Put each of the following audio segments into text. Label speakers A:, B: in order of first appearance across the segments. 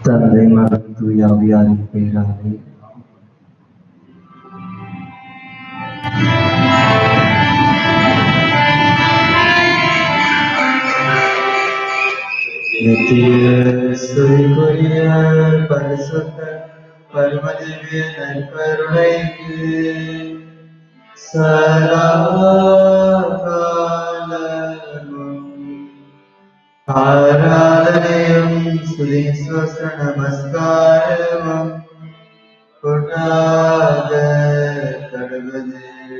A: தந்தை மகன் தூயாவியாரின் பெயராலே நித்திய சுரிக்குரிய பரிசுத்த பரமதிவிய நற்கருணைக்கு சதா காலமும் ஆராதனையும் சுதீஸ்வச நமஸ்காரமும் கொண்டாக கடவுது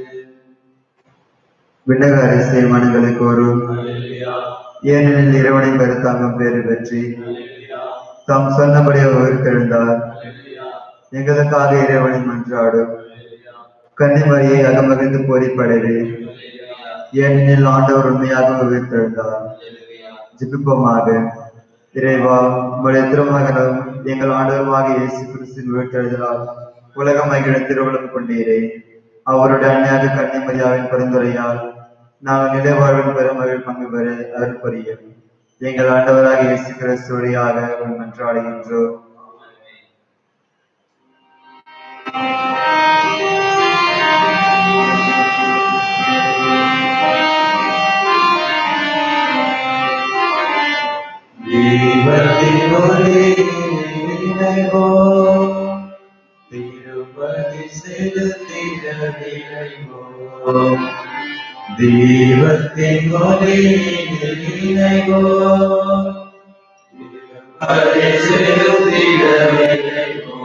A: விண்ணக அரசிய மனங்களுக்கு ஒரு ஏனெனில் இறைவனை பெருத்தாங்கம் பேறு பெற்றி தாம் சொன்னபடி உயிர்த்தெழுந்தார் எங்களுக்காக இறைவனை மன்றாடும் கன்னிமரியை அகமகிழ்ந்து போரிப்படைவே ஏனெனில் ஆண்டவர் உண்மையாக உயிர்த்தெழுந்தார் ஜிபிப்போமாக இறைவா உங்களுடைய திருமகனும் எங்கள் ஆண்டவருமாக இயேசு கிறிஸ்தின் உயிர்த்தெழுதலால் உலகம் மகிழ திருவுளம் கொண்டீரே அவருடைய அன்னையாக கன்னிமரியாவின் பரிந்துரையால் நாங்கள் நிலைவாழ்வின் பெருமகிழ் பங்கு பெற அருள் புரியும் எங்கள் ஆண்டவராக இயேசு கிறிஸ்து வழியாக உம்மை மன்றாடுகின்றோம் தீபத்தின் ஒளி நினைவோ, திருப்பதி செலுத்திட விரைவோ. தீபத்தின் ஒளி நினைவோ, திருப்பதி செலுத்திட விரைவோ.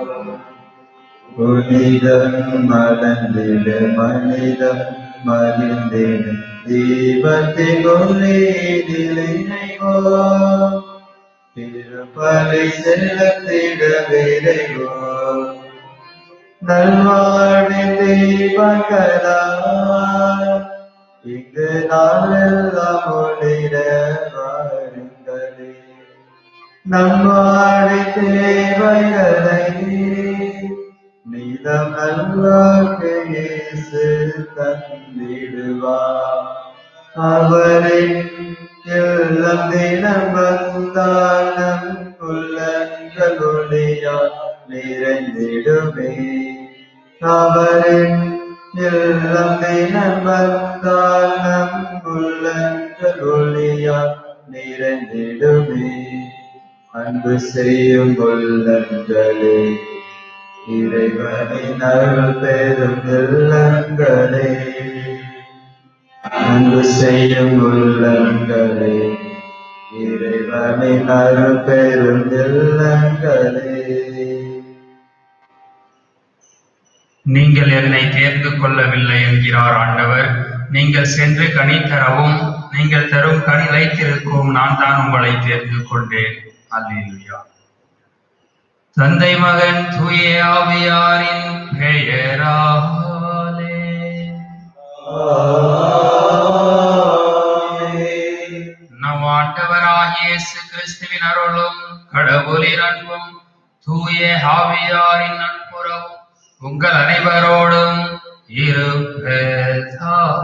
A: புனிதம் மலர்ந்திட மனிதம் மகிழ்ந்திட தீபத்தின் ஒளி நிலைவோ திருப்பலை செலுத்திட விரைவோ நல்வாழ்வின் தீபங்களா இங்கு நாளெல்லாம் ஒளிர வாருங்களே நம்மாடி தேவைகளை நீதம் நல்வாக்கு இயேசு தந்திடுவார் அவரின் எல்லாம் தினம் வந்தாலும் உள்ளங்கள் ஒளியால் நிறைந்திடுமே அவரின் எல்லாம் தினம் வந்தாலும் உள்ளங்கள் ஒளியால் நிறைந்திடுமே அன்பு செய்யும் உள்ளங்களே இறைவனின் அருள் பெரும் இல்லங்களே அன்பு செய்யும் உள்ளங்களே இறைவனின் அருள் பெரும் இல்லங்களே
B: நீங்கள் என்னை தேர்ந்து கொள்ளவில்லை என்கிறார் ஆண்டவர் நீங்கள் சென்று கனி தரவும் நீங்கள் தரும் கனி வைத்திருக்கவும் நான் தான் உங்களை தேர்ந்து கொண்டேன் அல்லேலூயா தந்தை மகன் தூய ஆவியாரின் பெயராலே நம் ஆண்டவராகிய இயேசு கிறிஸ்துவின் அருளும் கடவுளின் அன்பும் தூய ஆவியாரின் நட்புறவும் உங்கள் அனைவரோடும் இருப்பதாக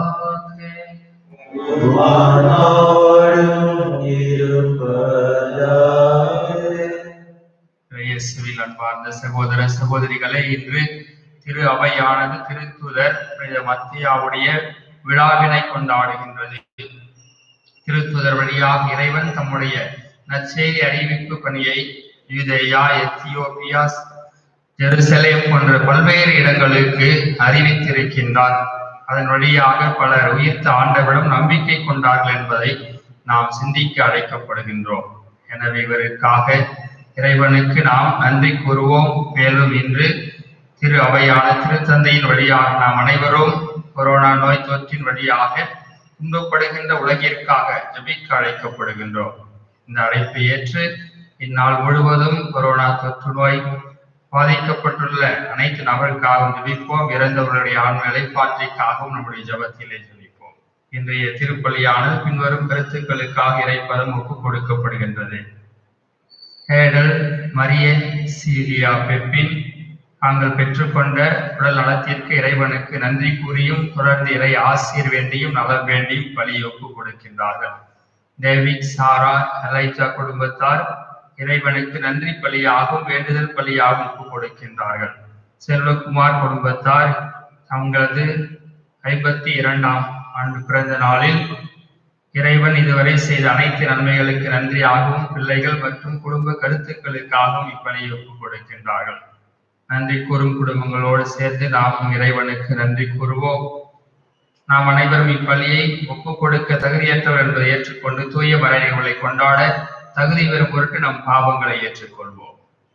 A: உமானோடும் இருப்பதாக
B: இயேசுவில் அன்பார்ந்த சகோதர சகோதரிகளே இன்று திரு அவையானது திருத்துதர் புனித மத்தியாவுடைய விழாவினை கொண்டாடுகின்றது திருத்துதர் வழியாக இறைவன் தம்முடைய நற்செய்தி அறிவிப்பு பணியை யூதேயா எத்தியோப்பியா ஜெருசலேம் போன்ற பல்வேறு இடங்களுக்கு அறிவித்திருக்கின்றார் அதன் வழியாக பலர் உயிர்த்த ஆண்டவரிடம் நம்பிக்கை கொண்டார்கள் என்பதை நாம் சிந்திக்க அழைக்கப்படுகின்றோம் எனவே இவருக்காக இறைவனுக்கு நாம் நன்றி கூறுவோம் மேலும் இன்று திரு அவையான திருத்தந்தையின் வழியாக நாம் அனைவரும் கொரோனா நோய் தொற்றின் வழியாக துன்பப்படுகின்ற உலகிற்காக ஜெபிக்க அழைக்கப்படுகின்றோம் இந்த அழைப்பை ஏற்று இந்நாள் முழுவதும் கொரோனா தொற்று நோய் பாதிக்கப்பட்டுள்ள அனைத்து நபருக்காகவும் ஜெபிப்போம் இறந்தவர்களுடைய ஆண் நிலைப்பாற்றிற்காகவும் நம்முடைய ஜெபத்திலே ஜெபிப்போம் இன்றைய திருப்பலியானது பின்வரும் கருத்துக்களுக்காக இறைப்பதம் ஒப்புக் கொடுக்கப்படுகின்றது ஹேடல் மரிய சீரியா பெப்பின் தாங்கள் பெற்றுக்கொண்ட உடல் நலத்திற்கு இறைவனுக்கு நன்றி கூறியும் தொடர்ந்து இறை ஆசீர் வேண்டியும் நலம் வேண்டியும் பலி ஒப்பு கொடுக்கின்றார்கள் டேவிட் சாரா எலைஜா குடும்பத்தார் இறைவனுக்கு நன்றி பலியாகவும் வேண்டுதல் பலியாகவும் ஒப்புக் கொடுக்கின்றார்கள் செல்வகுமார் குடும்பத்தார் தங்களது ஐம்பத்தி இரண்டாம் ஆண்டு பிறந்த நாளில் இறைவன் இதுவரை செய்த அனைத்து நன்மைகளுக்கு நன்றியாகவும் பிள்ளைகள் மற்றும் குடும்ப கருத்துக்களுக்காகவும் இப்பணியை ஒப்புக் கொடுக்கின்றார்கள் நன்றி கூறும் குடும்பங்களோடு சேர்ந்து நாமும் இறைவனுக்கு நன்றி கூறுவோம் நாம் அனைவரும் இப்பள்ளியை ஒப்புக் கொடுக்க தகுதியற்றவர் என்பதை ஏற்றுக்கொண்டு தூய மறைகளை கொண்டாட தகுதி பெறும் பொருட்டு நம் பாவங்களை ஏற்றுக்கொள்வோம்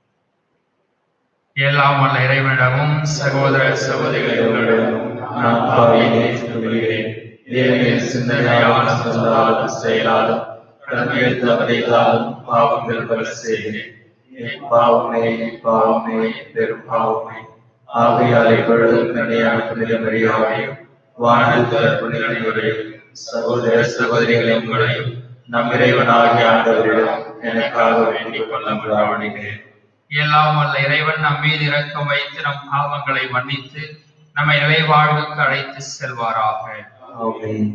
B: எல்லாம் வல்ல இறைவனிடமும் சகோதர சகோதரிகளிடமும்
A: நான் பாவியை ஏற்றுக்கொள்கிறேன் இறைவனின் சிந்தனையாலும் சொல்லாலும் செயலாலும் கடமையில் தவறியதாலும் பாவங்கள் பல செய்கிறேன் என் பாவமே என் பாவமே என் பெரும் பாவமே ஆகையால் இப்பொழுதும் கண்ணியான புனித மரியாதையும் வானத்தில் புனிதனையுடையும் சகோதர சகோதரிகளை உங்களையும் நம் இறைவனாகிய ஆண்டவரிடம் எனக்காக வேண்டிக் கொள்ள முறாவணிகிறேன்
B: எல்லாம் வல்ல இறைவன் நம் மீது இரக்கம் வைத்து நம் பாவங்களை மன்னித்து நம்மை நிலை வாழ்வுக்கு அழைத்து செல்வாராக
A: ஆமென்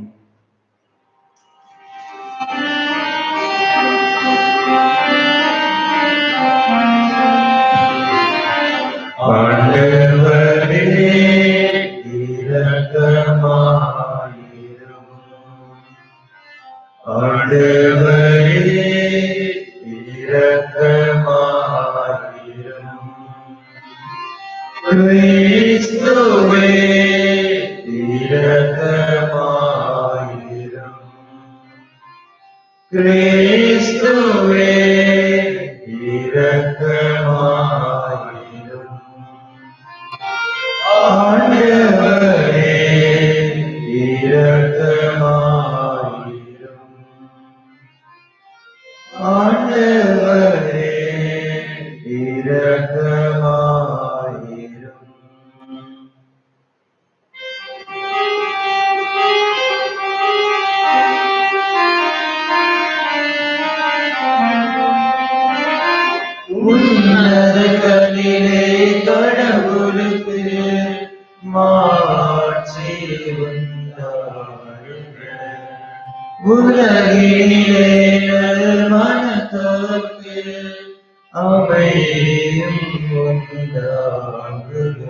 A: ஆண்டவரே இரக்கமாயிரும் ஆண்டவரே இரக்கமாயிரும் கிறிஸ்துவே இரக்கமாயிரும் கிறிஸ்துவே இரக்கமாயிரும் ஆண்டவரே இரக்கமாயிரும் ஆண்டவரே இரக்கமாயிரும் உன்னதங்களிலே கடவுளுக்கு மாட்சி உண்டாகுக. உலகிலே மனத்தோர்க்கு அமைதியும் உண்டாகுக.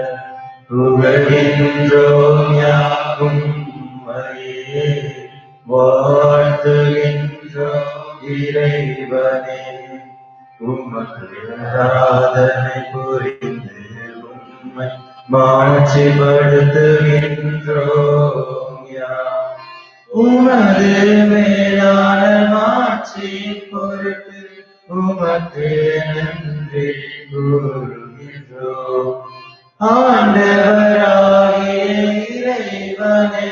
A: புகழ்கின்றோம் யாவும் உம்மையே. வாழ்த்துகின்றோம் இறைவனே உமக்கு ஆராதனை புரிந்து உம்மை மாட்சிப்படுத்துகின்றோம் யாம். உமது மேலான மாட்சி பொருட்டு உமக்கு நன்றி கூறுகின்றோம் ஆண்டவராகிய இறைவனே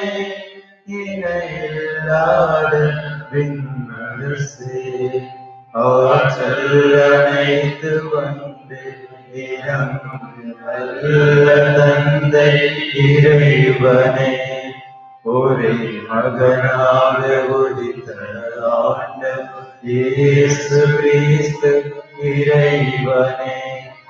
A: இணையில்லாத விண்ணரசே ஆற்றல் அனைத்து வந்து இறங்கும் நல்ல தந்தை இறைவனே ஒரே மகனாக உதித்த ஆண்ட இயேசு கிறிஸ்து இறைவனே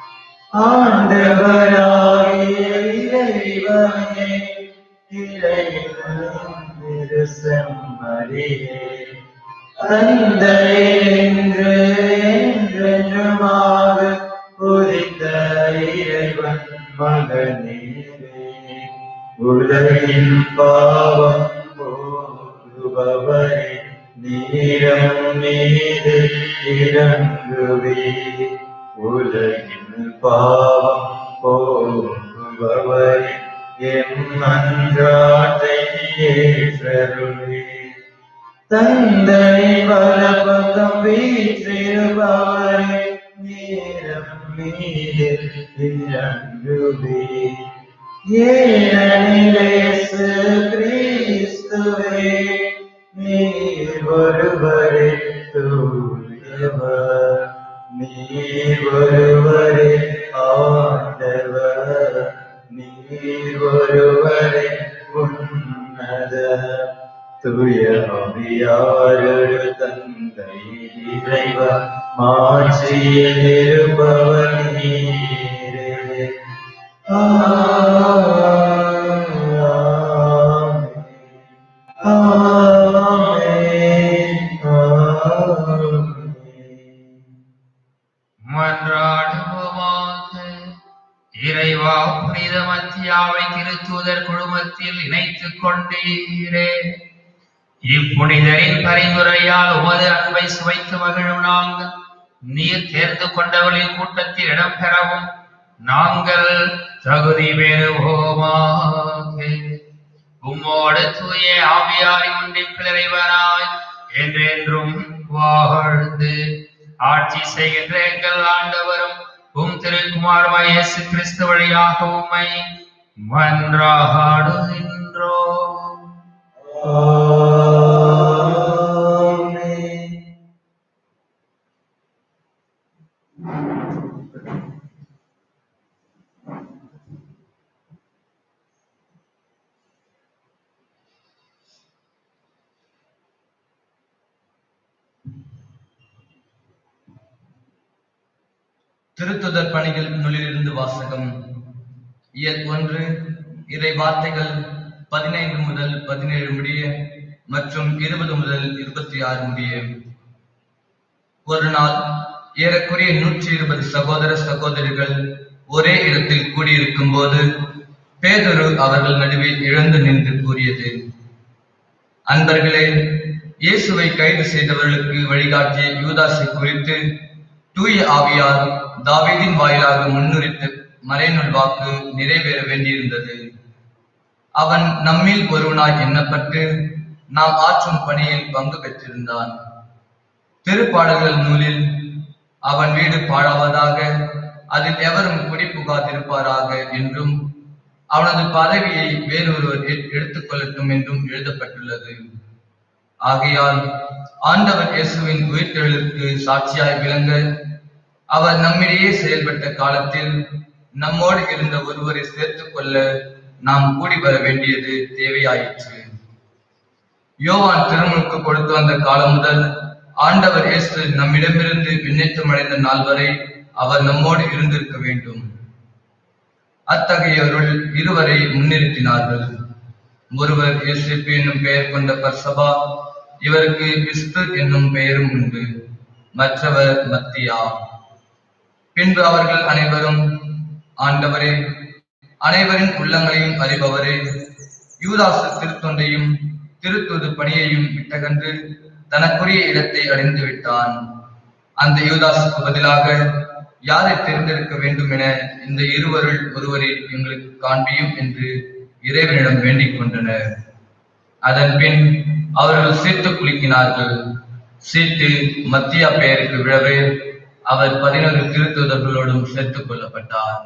A: ஆண்டவராகிய இறைவனே இறைவனின் திருசம்மரியே தந்தை என்று என்றென்றுமாக உதித்த இறைவன் மகனேவே உலகின் பாவம் போகுபவரே நீரம் மீது இறங்குவே உலகின் பாவம் போகுபவரே எம் அன்றாட்டை ஏற்றருளே தந்தை வலப்பக்கம் வீற்றிருப்பவரே நேரம் மீது இறங்குவே ஏனெனிலேசு கிறிஸ்துவே நீர் ஒருவரே தூயவர் நீர் ஒருவரே ஆண்டவர் நீர் ஒருவரே உன்னத தூய ஆவியாரோடு தந்தை இறைவர் மாட்சியில் இருப்பவர் நீரே ஆமென். ஆமென். ஆமென்.
B: குடும்பத்தில் இணைத்துக் கொண்டீரே இப்புனிதரின் பரிந்துரையால் உமது அன்பை சுவைத்து மகிழும் நாங்கள் நீர் தேர்ந்து கொண்டவர்களின் கூட்டத்தில் இடம்பெறவும் நாங்கள் தகுதி பெறுவோமாக உம்மோடு தூய ஆவியாரி ஒன்றிப்பில் இறைவனாய் என்றென்றும் வாழ்ந்து ஆட்சி செய்கின்ற எங்கள் ஆண்டவரும் உம் திருக்குமாரமாய் இயேசு கிறிஸ்து வழியாக உம்மை மன்றாடுகின்றோம்
A: ஆமென்.
C: திருத்துதர் பணிகள் நூலிலிருந்து வாசகம் இயல் ஒன்று இறை வார்த்தைகள் பதினைந்து முதல் பதினேழு முடிய மற்றும் இருபது முதல் இருபத்தி ஆறு முடிய ஒரு நாள் ஏறக்குறைய நூற்றி இருபது சகோதர சகோதரிகள் ஒரே இடத்தில் கூடியிருக்கும் போது பேதுரு அவர்கள் நடுவே எழுந்து நின்று கூறியது அன்பர்களே இயேசுவை கைது செய்தவர்களுக்கு வழிகாட்டிய யூதாசை குறித்து தூய ஆவியார் தாவீதின் வாயிலாக முன்னுரித்த மறைநூல் வாக்கு நிறைவேற வேண்டியிருந்தது அவன் நம்மில் ஒருவனாய் எண்ணப்பட்டு நாம் ஆற்றும் பணியில் பங்கு பெற்றிருந்தான் திருப்பாடல்கள் நூலில் அவன் வீடு பாழாவதாக அதில் எவரும் குடிபுகாதிருப்பாராக என்றும் அவனது பதவியை வேறொருவர் எ- எடுத்துக் கொள்ளட்டும் என்றும் எழுதப்பட்டுள்ளது ஆகையால் ஆண்டவர் இயேசுவின் உயிர்த்தெழுதலுக்கு சாட்சியாய் விளங்க அவர் நம்மிடையே செயல்பட்ட காலத்தில் நம்மோடு இருந்த ஒருவரை சேர்த்துக் கொள்ள நாம் கூடி வர வேண்டியது தேவையாயிற்று யோவான் திருமுழுக்கு கொடுத்து வந்த காலம் முதல் ஆண்டவர் இயேசு நம்மிடமிருந்து விண்ணேற்றம் அடைந்த நாள் வரை அவர் நம்மோடு இருந்திருக்க வேண்டும் அத்தகையவர்கள் இருவரை முன்னிறுத்தினார்கள் ஒருவர் யோசேப்பு என்னும் பெயர் கொண்ட பர்சபா இவருக்கு கிறிஸ்து என்னும் பெயரும் உண்டு மற்றவர் மத்தியா பின்பு அவர்கள் அனைவரும் ஆண்டவரே அனைவரின் உள்ளங்களையும் அறிபவரே யூதாசு திருத்தொண்டையும் திருத்துது பணியையும் விட்டகன்று தனக்குரிய இடத்தை அடைந்து விட்டான் அந்த யூதாசுக்கு பதிலாக யாரை தேர்ந்தெடுக்க வேண்டும் என இந்த இருவருள் ஒருவரை எங்களுக்கு காண்பியும் என்று இறைவனிடம் வேண்டிக் கொண்டனர் அதன் பின் அவர்கள் சீட்டு குலுக்கினார்கள் சீட்டு மத்தியா பெயருக்கு விழவே அவர் பதினொரு திருத்துதர்களோடும் சேர்த்துக் கொள்ளப்பட்டார்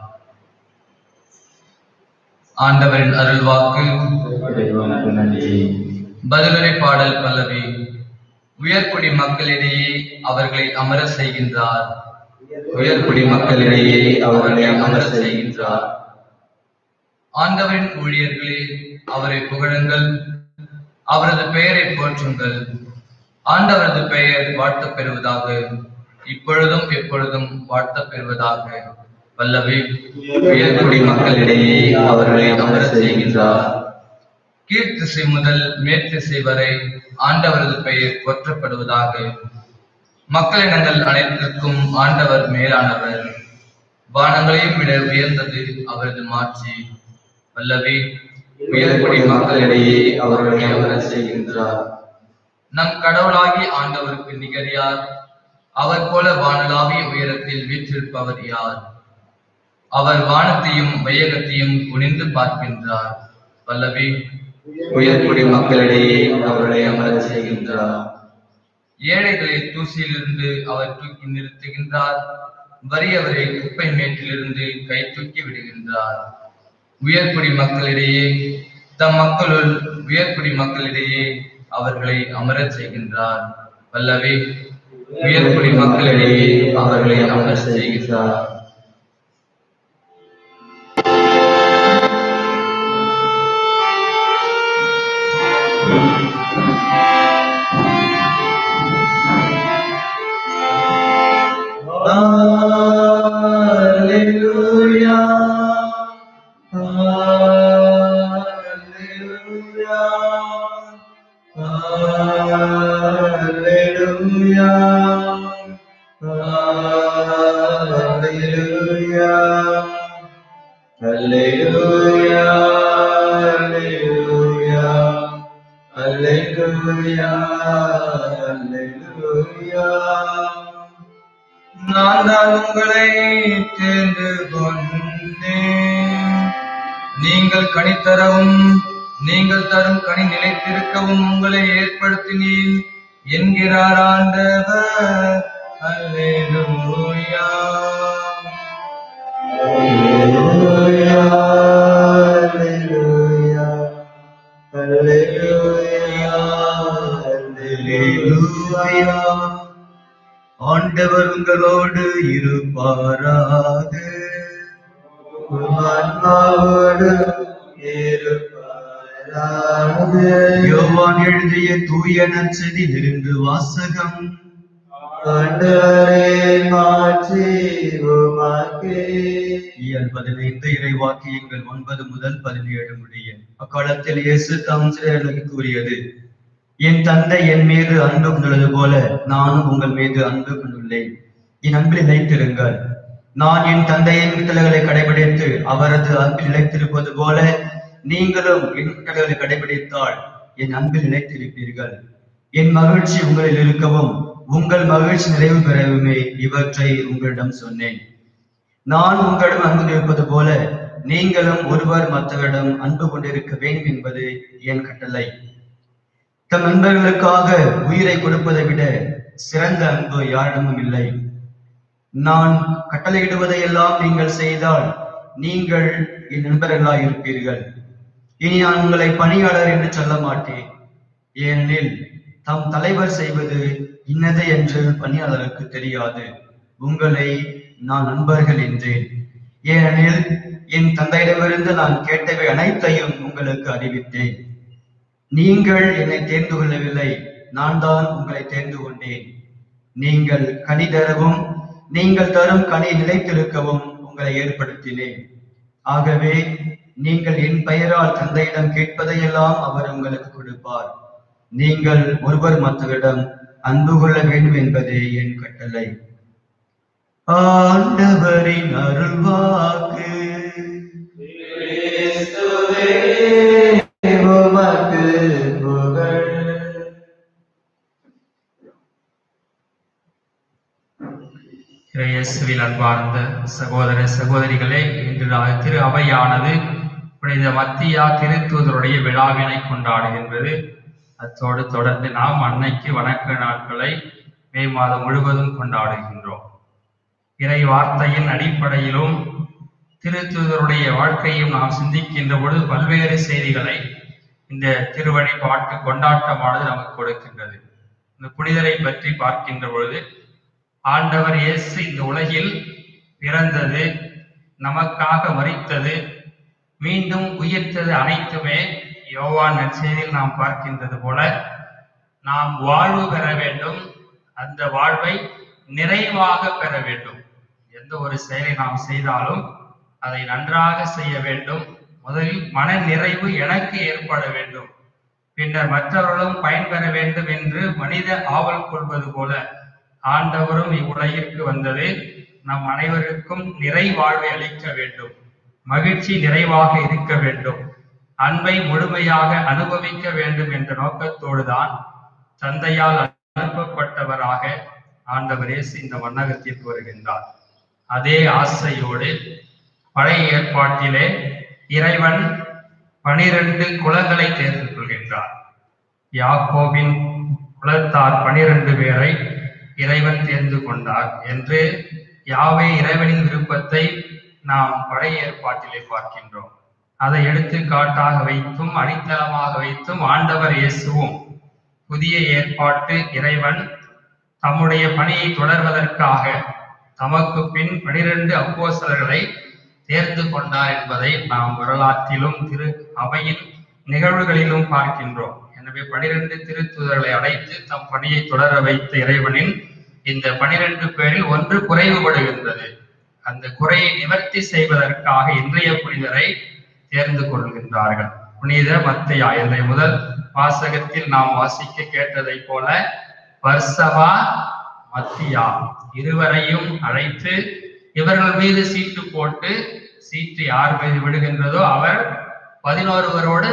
C: ஆண்டவரின் அருள்வாக்கு
A: இறைவனுக்கு நன்றி
C: பதிலுரை பாடல் பல்லவி உயர்குடி மக்களிடையே அவர்களை அமர செய்கின்றார்
A: உயர்குடி மக்களிடையே அவர்களை அமர செய்கின்றார்
C: ஆண்டவரின் ஊழியர்களே அவரை புகழுங்கள் அவரது பெயரை போற்றுங்கள் ஆண்டவரது பெயர் வாழ்த்தப் பெறுவதாக இப்பொழுதும் எப்பொழுதும் வாழ்த்தப் பெறுவதாக பல்லவி
A: உயர்குடி மக்களிடையே அவர்களை அமர செய்கின்றார்
C: கீழ்த்திசை முதல் மேற்திசை வரை ஆண்டவரது பெயர் போற்றப்படுவதாக மக்களினங்கள் அனைத்திற்கும் ஆண்டவர் மேலானவர் வானங்களையும் விட உயர்ந்தது அவரது மாட்சி வல்லவி
A: உயர்குடி மக்களிடையே அவர்களை அமர செய்கின்றார்
C: நம் கடவுளாகி ஆண்டவருக்கு நிகர் யார் அவர் போல வானளாவிய உயரத்தில் வீற்றிருப்பவர் யார் அவர் வானத்தையும் வையகத்தையும் குனிந்து பார்க்கின்றார் பல்லவி
A: உயர்குடி மக்களிடையே அவர்களை அமர செய்கின்றார்
C: ஏழைகளை தூசியிலிருந்து அவர் தூக்கி நிறுத்துகின்றார் வறியவரை குப்பை மேட்டிலிருந்து கை தூக்கி விடுகின்றார் உயர்குடி மக்களிடையே தம் மக்களுள் உயர்குடி மக்களிடையே அவர்களை அமரச் செய்கின்றார் வல்லவே உயர்குடி மக்களிடையே அவர்களை அமரச் செய்கின்றார்
A: Hallelujah. Hallelujah. Hallelujah. Hallelujah. Hallelujah, Hallelujah. நான் தான் உங்களை தேர்ந்து கொண்டேன் நீங்கள் கனி தரவும் நீங்கள் தரும் கனி நிலைத்திருக்கவும் உங்களை ஏற்படுத்தினேன் என்கிறார் ஆண்டவர் அல்லேலூயா அல்லேலூயா அல்லேலூயா அல்லேலூயா ஆண்டவர் உங்களோடு இருப்பாராக ஆன்மாவோடு இருப்பாராக யோவான் எழுதிய தூய நற்செய்தியிலிருந்து வாசகம் ஆண்டவரே மாற்றி உமக்கே இயல் பதினைந்து இறைவாக்கியங்கள் ஒன்பது முதல் பதினேழு முடிய அக்காலத்தில் இயேசு தம் சிறைகளுக்கு கூறியது என் தந்தை என் மீது அன்பு கொண்டுள்ளது போல நானும் உங்கள் மீது அன்பு கொண்டுள்ளேன் என் அன்பில் நிலைத்திருங்கள் நான் என் தந்தையின் கட்டளைகளை கடைபிடித்து அவரது அன்பில் நிலைத்திருப்பது போல நீங்களும் என் கட்டளைகளை கடைபிடித்தால் என் அன்பில் நிலைத்திருப்பீர்கள் என் மகிழ்ச்சி உங்களில் இருக்கவும் உங்கள் மகிழ்ச்சி நிறைவு பெறவுமே இவற்றை உங்களிடம் சொன்னேன் நான் உங்களிடம் அன்பு இருப்பது போல நீங்களும் ஒருவர் மற்றவரிடம் அன்பு கொண்டிருக்க வேண்டும் என்பது என் கட்டளை தம் நண்பர்களுக்காக உயிரை கொடுப்பதை விட சிறந்த அன்பு யாரிடமும் இல்லை நான் கட்டளையிடுவதையெல்லாம் நீங்கள் செய்தால் நீங்கள் என் நண்பர்களாய் இருப்பீர்கள் இனி நான் உங்களை பணியாளர் என்று சொல்ல மாட்டேன் ஏனெனில் தம் தலைவர் செய்வது இன்னது என்று பணியாளருக்கு தெரியாது உங்களை நான் நண்பர்கள் என்றேன் ஏனெனில் என் தந்தையிடமிருந்து நான் கேட்டவை அனைத்தையும் உங்களுக்கு அறிவித்தேன் நீங்கள் என்னை தேர்ந்து கொள்ளவில்லை நான் தான் உங்களை தேர்ந்து கொண்டேன் நீங்கள் கனி தரவும் நீங்கள் தரும் கனி நிலைத்திருக்கவும் உங்களை ஏற்படுத்தினேன் ஆகவே நீங்கள் என் பெயரால் தந்தையிடம் கேட்பதையெல்லாம் அவர் உங்களுக்கு கொடுப்பார் நீங்கள் ஒருவர் மற்றவரிடம் அன்பு கொள்ள வேண்டும் என்பதே என் கட்டளை ஆண்டவரின் அருள்வாக்கு உமக்கு புகழ்
B: இயேசுவில் அன்பார்ந்த சகோதர சகோதரிகளே இன்று நா- திரு அவையானது புனித மத்தியா திருத்தூதருடைய விழாவினை கொண்டாடுகின்றது அத்தோடு தொடர்ந்து நாம் அன்னைக்கு வணக்க நாட்களை மே மாதம் முழுவதும் கொண்டாடுகின்றோம் இறை வார்த்தையின் அடிப்படையிலும் திருத்தூதருடைய வாழ்க்கையும் நாம் சிந்திக்கின்ற பொழுது பல்வேறு செய்திகளை இந்த திருவழிபாட்டு கொண்டாட்டமானது நமக்கு கொடுக்கின்றது இந்த புனிதரை பற்றி பார்க்கின்ற பொழுது ஆண்டவர் இயேசு இந்த உலகில் பிறந்தது நமக்காக மரித்தது மீண்டும் உயிர்த்தது அனைத்துமே யோவான் நற்செய்தியில் நாம் பார்க்கின்றது போல நாம் வாழ்வு பெற வேண்டும் அந்த வாழ்வை நிறைவாக பெற வேண்டும் எந்த ஒரு செயலை நாம் செய்தாலும் அதை நன்றாக செய்ய வேண்டும் முதலில் மன நிறைவு எனக்கு ஏற்பட வேண்டும் பின்னர் மற்றவர்களும் பயன்பெற வேண்டும் என்று மனித ஆவல் கொள்வது போல ஆண்டவரும் இவ்வுலகிற்கு வந்தது நம் அனைவருக்கும் நிறை வாழ்வை அளிக்க வேண்டும் மகிழ்ச்சி நிறைவாக இருக்க வேண்டும் அன்பை முழுமையாக அனுபவிக்க வேண்டும் என்ற நோக்கத்தோடு தான் தந்தையால் அனுப்பப்பட்டவராக ஆண்டவர் இயேசு இந்த மன்னகத்திற்கு வருகின்றார் அதே ஆசையோடு பழைய ஏற்பாட்டிலே இறைவன் பனிரெண்டு குலங்களை தேர்ந்து கொள்கின்றார் யாக்கோபின் குலத்தார் பனிரெண்டு பேரை இறைவன் தேர்ந்து கொண்டார் என்று யாவே இறைவனின் விருப்பத்தை நாம் பழைய ஏற்பாட்டிலே பார்க்கின்றோம் அதை எடுத்துக்காட்டாக வைத்தும் அடித்தளமாக வைத்தும் ஆண்டவர் இயேசுவும் புதிய ஏற்பாட்டு இறைவன் தம்முடைய பணியை தொடர்வதற்காக தமக்கு பின் பனிரெண்டு அப்போஸ்தலர்களை தேர்ந்து கொண்டார் என்பதை நாம் வரலாற்றிலும் திரு அவையின் நிகழ்வுகளிலும் பார்க்கின்றோம் எனவே பனிரெண்டு திருத்துதர்களை அழைத்து தம் பணியை தொடர வைத்த இறைவனின் இந்த பனிரெண்டு பேரில் ஒன்று குறைவுபடுகின்றது அந்த குறையை நிவர்த்தி செய்வதற்காக இன்றைய புனிதரை தேர்ந்து கொள்கின்றார்கள் புனித மத்தையா இன்றைய முதல் வாசகத்தில் நாம் வாசிக்க கேட்டதை போல வர்சவா மத்தியா இருவரையும் அழைத்து இவர்கள் மீது சீட்டு போட்டு சீட்டு யார் மீது விடுகின்றதோ அவர் பதினோருவரோடு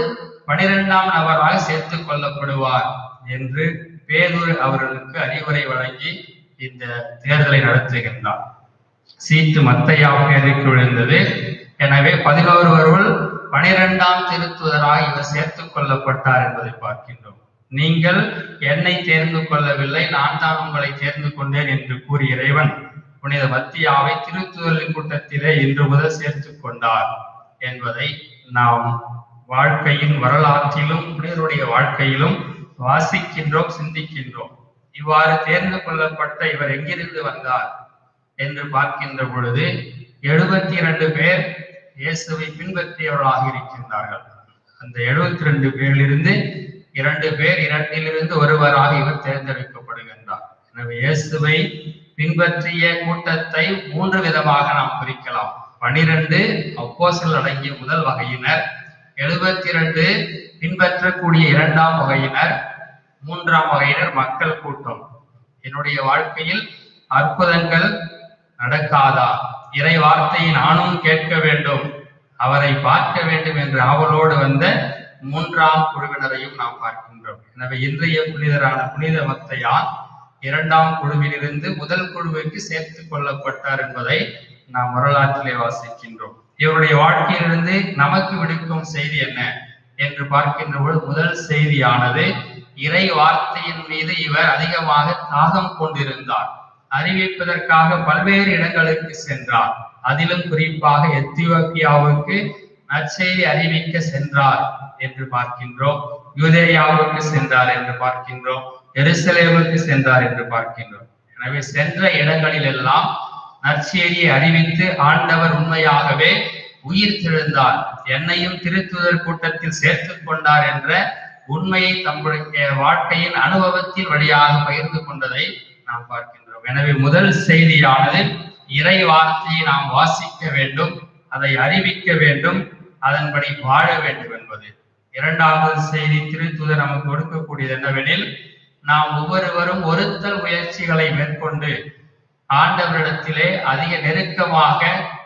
B: பனிரெண்டாம் நபராக சேர்த்துக் கொள்ளப்படுவார் என்று பேதுரு அவர்களுக்கு அறிவுரை வழங்கி இந்த தேர்தலை நடத்துகின்றார் சீட்டு மத்தையா பேருக்கு விழுந்தது எனவே பதினோருவருள் பனிரெண்டாம் திருத்துதராக இவர் சேர்த்துக் கொள்ளப்பட்டார் என்பதை பார்க்கின்றோம் நீங்கள் என்னை தேர்ந்து கொள்ளவில்லை நான் தான் உங்களை தேர்ந்து கொண்டேன் என்று கூறிய இறைவன் புனித மத்தியாவை திருத்துதலின் கூட்டத்திலே இன்று முதல் சேர்த்துக் கொண்டார் என்பதை நாம் வாழ்க்கையின் வரலாற்றிலும் புனிதருடைய வாழ்க்கையிலும் வாசிக்கின்றோம் சிந்திக்கின்றோம் இவ்வாறு தேர்ந்து கொள்ளப்பட்ட இவர் எங்கிருந்து வந்தார் என்று பார்க்கின்ற பொழுது எழுபத்தி இரண்டு பேர் இயேசுவை பின்பற்றியவர்களாக இருக்கின்றார்கள் அந்த எழுபத்தி ரெண்டு பேரிலிருந்து இரண்டு பேர் இரண்டிலிருந்து ஒருவராக இவர் தேர்ந்தெடுக்கப்படுகின்றார் எனவே இயேசுவை பின்பற்றிய கூட்டத்தை மூன்று விதமாக நாம் பிரிக்கலாம் பனிரெண்டு அப்போசல் அடங்கிய முதல் வகையினர் எழுபத்தி இரண்டு பின்பற்றக்கூடிய இரண்டாம் வகையினர் மூன்றாம் வகையினர் மக்கள் கூட்டம் என்னுடைய வாழ்க்கையில் அற்புதங்கள் நடக்காதா இறை வார்த்தையை நானும் கேட்க வேண்டும் அவரை பார்க்க வேண்டும் என்று ஆவலோடு வந்த மூன்றாம் குழுவினரையும் நாம் பார்க்கின்றோம் எனவே இன்றைய புனிதரான புனித மத்தையார் இரண்டாம் குழுவிலிருந்து முதல் குழுவிற்கு சேர்த்துக் கொள்ளப்பட்டார் என்பதை நாம் வரலாற்றிலே வாசிக்கின்றோம் இவருடைய வாழ்க்கையிலிருந்து நமக்கு விடுக்கும் செய்தி என்ன என்று பார்க்கின்ற பொழுது முதல் செய்தியானது இறை வார்த்தையின் மீது இவர் அதிகமாக தாகம் கொண்டிருந்தார் அறிவிப்பதற்காக பல்வேறு இடங்களுக்கு சென்றார் அதிலும் குறிப்பாக எத்தியோப்பியாவுக்கு நற்செய்தி அறிவிக்க சென்றார் என்று பார்க்கின்றோம் யூதேயாவுக்கு சென்றார் என்று பார்க்கின்றோம் எருசலேமுக்கு சென்றார் என்று பார்க்கின்றோம் எனவே சென்ற இடங்களில் எல்லாம் நற்செய்தியை அறிவித்து ஆண்டவர் உண்மையாகவே உயிர் தெழுந்தார் என்னையும் திருத்துதர் கூட்டத்தில் சேர்த்துக் கொண்டார் என்ற உண்மையை தம்முடைய வாழ்க்கையின் அனுபவத்தின் வழியாக பகிர்ந்து கொண்டதை நாம் பார்க்கின்றோம் எனவே முதல் செய்தியானது இறை வார்த்தையை நாம் வாசிக்க வேண்டும் அதை அறிவிக்க வேண்டும் அதன்படி வாழ வேண்டும் என்பது இரண்டாவது செய்தி திருத்துதர் நமக்கு கொடுக்கக்கூடியது என்னவெனில் நாம் ஒவ்வொருவரும் ஒருத்தல் முயற்சிகளை மேற்கொண்டு ஆண்டவரிடத்திலே அதிக நெருக்கமாக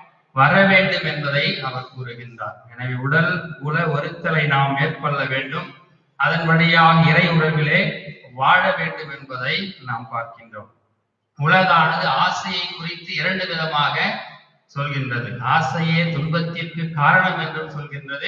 B: வர வேண்டும் என்பதை அவர் கூறுகின்றார் எனவே உடல் உல ஒருத்தலை நாம் மேற்கொள்ள வேண்டும் அதன் வழியாக இறை உறவிலே வாழ வேண்டும் என்பதை நாம் பார்க்கின்றோம் உலகானது ஆசையை குறித்து இரண்டு விதமாக சொல்கின்றது ஆசையே துன்பத்திற்கு காரணம் என்றும் சொல்கின்றது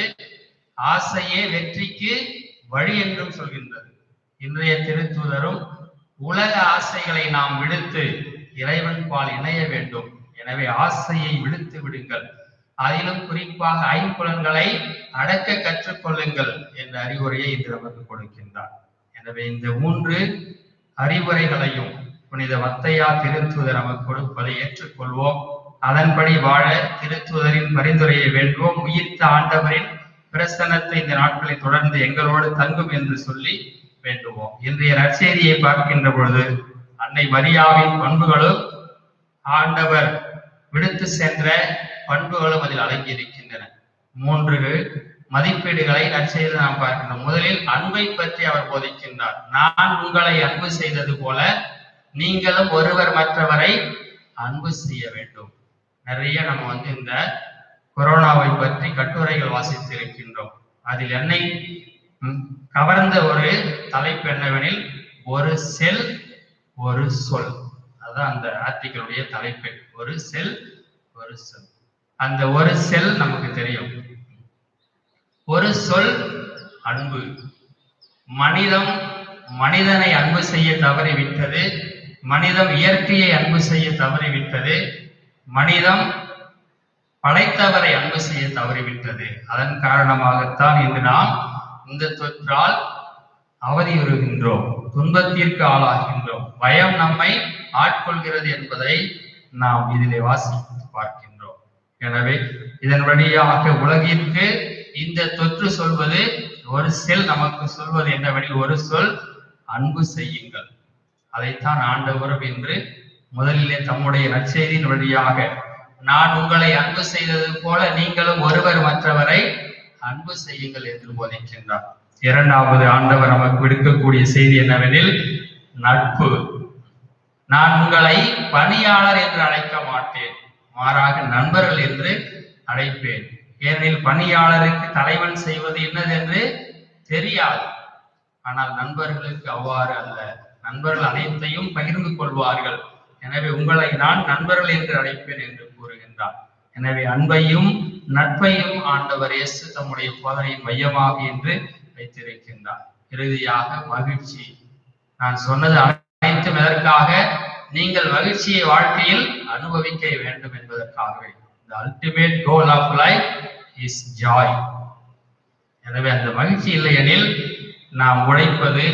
B: ஆசையே வெற்றிக்கு வழி என்றும் சொல்கின்றது இன்றைய திருத்தூதரும் உலக ஆசைகளை நாம் விடுத்து இறைவன் பால் இணைய வேண்டும் எனவே ஆசையை விடுத்து விடுங்கள் அதிலும் குறிப்பாக ஐம்புலன்களை அடக்க கற்றுக்கொள்ளுங்கள் என்ற அறிவுரையை இன்று நமக்கு கொடுக்கின்றார் எனவே இந்த மூன்று அறிவுரைகளையும் புனித வத்தையா திருத்தூதர் நமக்கு கொடுப்பதை ஏற்றுக்கொள்வோம் அதன்படி வாழ திருத்தூதரின் பரிந்துரையை வேண்டுவோம் உயிர்த்த ஆண்டவரின் பிரசன்னத்தை இந்த நாட்களில் தொடர்ந்து எங்களோடு தங்கும் என்று சொல்லி வேண்டுவோம் இன்றைய நற்செய்தியை பார்க்கின்ற பொழுது அன்னை மரியாவின் பண்புகளும் ஆண்டவர் விடுத்து சென்ற பண்புகளும் அதில் அடங்கி இருக்கின்றன மூன்று மதிப்பீடுகளை நற்செய்து நாம் பார்க்கின்றோம் முதலில் அன்பை பற்றி அவர் போதிக்கின்றார் நான் உங்களை அன்பு செய்தது போல நீங்களும் ஒருவர் மற்றவரை அன்பு செய்ய வேண்டும் நிறைய நம்ம வந்து இந்த கொரோனாவை பற்றி கட்டுரைகள் வாசித்து இருக்கின்றோம் அதில் என்னை ம், கவர்ந்த ஒரு தலைப்பு என்னவெனில் ஒரு செல் ஒரு சொல் அதுதான் அந்த ஆர்டிகளுடைய தலைப்பு ஒரு செல் ஒரு சொல் அந்த ஒரு செல் நமக்கு தெரியும் ஒரு சொல் அன்பு மனிதம் மனிதனை அன்பு செய்ய தவறிவிட்டது மனிதம் இயற்கையை அன்பு செய்ய தவறிவிட்டது மனிதம் படைத்தவரை அன்பு செய்ய தவறிவிட்டது அதன் காரணமாகத்தான் இன்று நாம் இந்த தொற்றால் அவதியுறுகின்றோம் துன்பத்திற்கு ஆளாகின்றோம் பயம் நம்மை ஆட்கொள்கிறது என்பதை நாம் இதிலே வாசித்து பார்க்கின்றோம் எனவே இதன் வழியாக உலகிற்கு இந்த தொற்று சொல்வது ஒரு செல் நமக்கு சொல்வது என்னவெனில் ஒரு சொல் அன்பு செய்யுங்கள் அதைத்தான் ஆண்டவரும் இன்று முதலிலே தம்முடைய நற்செய்தியின் வழியாக நான் உங்களை அன்பு செய்தது போல நீங்களும் ஒருவர் மற்றவரை அன்பு செய்யுங்கள் என்று போதிக்கின்றார் இரண்டாவது ஆண்டவர் நமக்கு விடுக்கக்கூடிய செய்தி என்னவெனில் நட்பு நான் உங்களை பணியாளர் என்று அழைக்க மாட்டேன் மாறாக நண்பர்கள் என்று அழைப்பேன் ஏனெனில் பணியாளருக்கு தலைவன் செய்வது என்னதென்று தெரியாது ஆனால் நண்பர்களுக்கு அவ்வாறு அல்ல நண்பர்கள் அனைத்தையும் பகிர்ந்து கொள்வார்கள் எனவே உங்களை நான் நண்பர்கள் என்று அழைப்பேன் என்று கூறுகின்றார் எனவே அன்பையும் நட்பையும் ஆண்டவர் இயேசு தம்முடைய போதனையின் மையமாக என்று வைத்திருக்கின்றார் இறுதியாக மகிழ்ச்சி நான் சொன்னது அனைத்தும் எதற்காக நீங்கள் மகிழ்ச்சியை வாழ்க்கையில் அனுபவிக்க வேண்டும் என்பதற்காகவே the ultimate goal of life is joy எனவே அந்த மகிழ்ச்சி இல்லையெனில் நாம் உழைப்பது